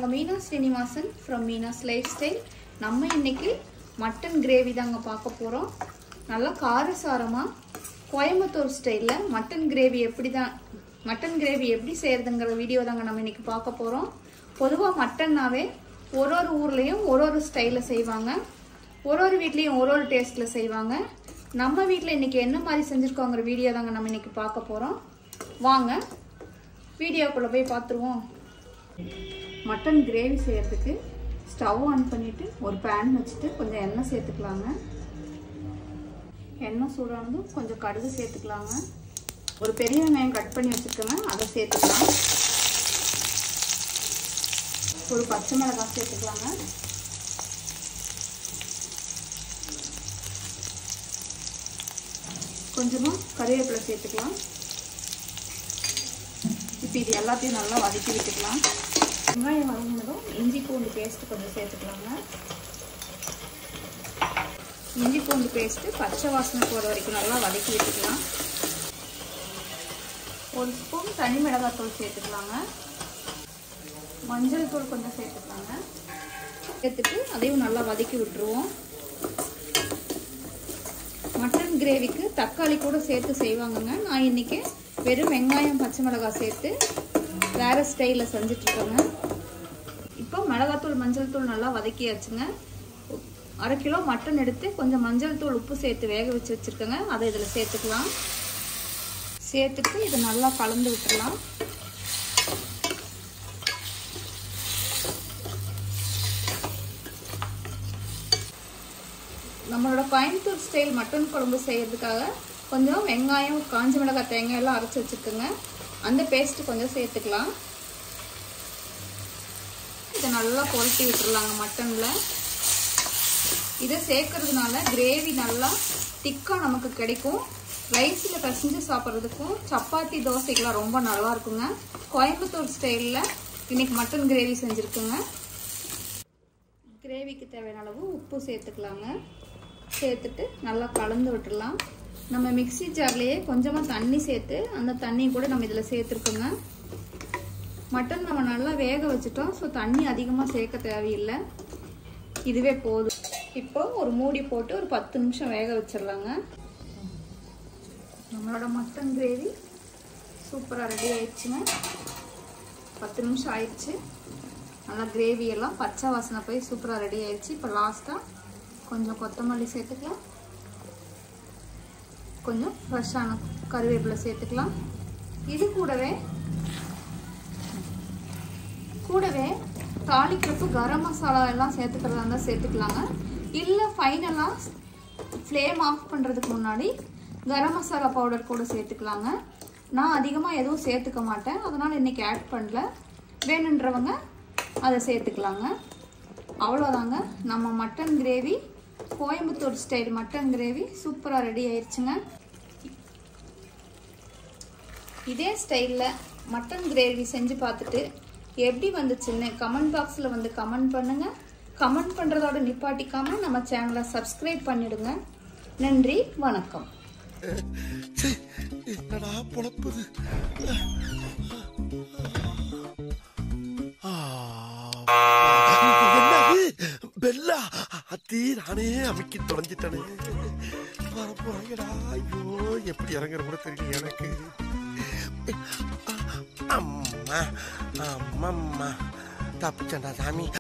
உங்கள் Meena Srinivasan from Meena's life style நம்ம இன்னைக்கு மட்டன் கிரேவி தாங்க பார்க்க போகிறோம் நல்லா காரசாரமாக கோயம்புத்தூர் ஸ்டைலில் மட்டன் கிரேவி எப்படி தான் மட்டன் கிரேவி எப்படி செய்கிறதுங்கிற வீடியோ தாங்க நம்ம இன்னைக்கு பார்க்க போகிறோம் பொதுவாக மட்டன்னாவே ஒரு ஒரு ஊர்லேயும் ஒரு ஒரு ஸ்டைலில் செய்வாங்க ஒரு ஒரு வீட்லேயும் ஒரு ஒரு டேஸ்ட்டில் செய்வாங்க நம்ம வீட்டில் இன்னைக்கு என்ன மாதிரி செஞ்சுருக்கோங்கிற வீடியோ தாங்க நம்ம இன்னைக்கு பார்க்க போகிறோம் வாங்க வீடியோக்குள்ளே போய் பார்த்துருவோம் மட்டன் கிரேவி செய்யறதுக்கு ஸ்டவ் ஆன் பண்ணிட்டு ஒரு பேன் வச்சுட்டு கொஞ்சம் எண்ணெய் சேர்த்துக்கலாங்க எண்ணெய் சூடானதும் கொஞ்சம் கடுகு சேர்த்துக்கலாங்க ஒரு பெரிய வெங்காயம் கட் பண்ணி வச்சுருக்கேங்க அதை சேர்த்துக்கலாம் ஒரு பச்சை மிளகாய் சேர்த்துக்கலாங்க கொஞ்சமாக கறிவேப்பிலை சேர்த்துக்கலாம் இப்போ இது எல்லாத்தையும் நல்லா வதக்கி விட்டுக்கலாம் வெங்காயம் வதங்கினதும் இஞ்சி பூண்டு பேஸ்ட்டு கொஞ்சம் சேர்த்துக்கலாங்க இஞ்சி பூண்டு பேஸ்ட்டு பச்சை வாசனை போகிற வரைக்கும் நல்லா வதக்கி விட்டுக்கலாம் ஒரு ஸ்பூன் தனி மிளகாத்தூள் சேர்த்துக்கலாங்க மஞ்சள் தூள் கொஞ்சம் சேர்த்துக்கலாங்க சேர்த்துட்டு அதையும் நல்லா வதக்கி விட்டுருவோம் மட்டன் கிரேவிக்கு தக்காளி கூட சேர்த்து செய்வாங்கங்க நான் இன்னைக்கு வெறும் வெங்காயம் பச்சை மிளகாய் சேர்த்து வேற ஸ்டைலில் செஞ்சிட்ருக்கேங்க இப்போ மிளகாத்தூள் மஞ்சள் தூள் நல்லா வதக்கியாச்சுங்க அரை கிலோ மட்டன் எடுத்து கொஞ்சம் மஞ்சள் தூள் உப்பு சேர்த்து வேக வச்சு வச்சுருக்கேங்க அதை இதில் சேர்த்துக்கலாம் சேர்த்துட்டு இதை நல்லா கலந்து விட்டுடலாம் நம்மளோட கோயம்புத்தூர் ஸ்டைல் மட்டன் குழம்பு செய்யறதுக்காக கொஞ்சம் வெங்காயம் காஞ்ச மிளகாய் தேங்காய் எல்லாம் அரைச்சி வச்சுருக்குங்க அந்த பேஸ்ட்டு கொஞ்சம் சேர்த்துக்கலாம் இதை நல்லா கொளுத்தி விட்டுருலாங்க மட்டனில் இதை சேர்க்கறதுனால கிரேவி நல்லா திக்காக நமக்கு கிடைக்கும் ரைஸில் பசஞ்சு சாப்பிட்றதுக்கும் சப்பாத்தி தோசைக்கெலாம் ரொம்ப நல்லா இருக்குங்க கோயம்புத்தூர் ஸ்டைலில் இன்னைக்கு மட்டன் கிரேவி செஞ்சுருக்குங்க கிரேவிக்கு தேவையான அளவு உப்பு சேர்த்துக்கலாங்க சேர்த்துட்டு நல்லா கலந்து விட்டுடலாம் நம்ம மிக்சி ஜார்லேயே கொஞ்சமாக தண்ணி சேர்த்து அந்த தண்ணி கூட நம்ம இதில் சேர்த்துருக்கோங்க மட்டன் நம்ம நல்லா வேக வச்சுட்டோம் ஸோ தண்ணி அதிகமாக சேர்க்க தேவையில்லை இதுவே போதும் இப்போ ஒரு மூடி போட்டு ஒரு பத்து நிமிஷம் வேக வச்சிடலாங்க நம்மளோட மட்டன் கிரேவி சூப்பராக ரெடி ஆயிடுச்சுங்க பத்து நிமிஷம் ஆயிடுச்சு நல்லா கிரேவி எல்லாம் பச்சை வாசனை போய் சூப்பராக ரெடி ஆயிடுச்சு இப்போ லாஸ்ட்டாக கொஞ்சம் கொத்தமல்லி சேர்த்துக்கலாம் கொஞ்சம் ஃப்ரெஷ்ஷான கருவேப்பிலை சேர்த்துக்கலாம் இது கூடவே கூடவே தாளிக்கிறப்ப கரம் மசாலா எல்லாம் சேர்த்துக்கிறதா இருந்தால் சேர்த்துக்கலாங்க இல்லை ஃபைனலாக ஃப்ளேம் ஆஃப் பண்ணுறதுக்கு முன்னாடி கரம் மசாலா பவுடர் கூட சேர்த்துக்கலாங்க நான் அதிகமாக எதுவும் சேர்த்துக்க மாட்டேன் அதனால் இன்றைக்கி ஆட் பண்ணல வேணுன்றவங்க அதை சேர்த்துக்கலாங்க அவ்வளோதாங்க நம்ம mutton gravy Coimbatore style mutton gravy சூப்பராக ரெடி ஆயிடுச்சுங்க இதே ஸ்டைலில் மட்டன் கிரேவி செஞ்சு பார்த்துட்டு எப்படி வந்துச்சுன்னு கமெண்ட் பாக்ஸில் வந்து கமெண்ட் பண்ணுங்கள் கமெண்ட் பண்ணுறதோட நிப்பாட்டிக்காமல் நம்ம சேனலை சப்ஸ்கிரைப் பண்ணிடுங்க நன்றி வணக்கம் என்னடா பொழப்புது என்னது பெல்லா அத்தி நானே அமுக்கி தொலைஞ்சிட்டனே வரப்போறேங்கடா ஐயோ எப்படி இறங்குற கூட தெரியல எனக்கு அம்மா அம்மம்மா தப்பிச்சண்டா சாமி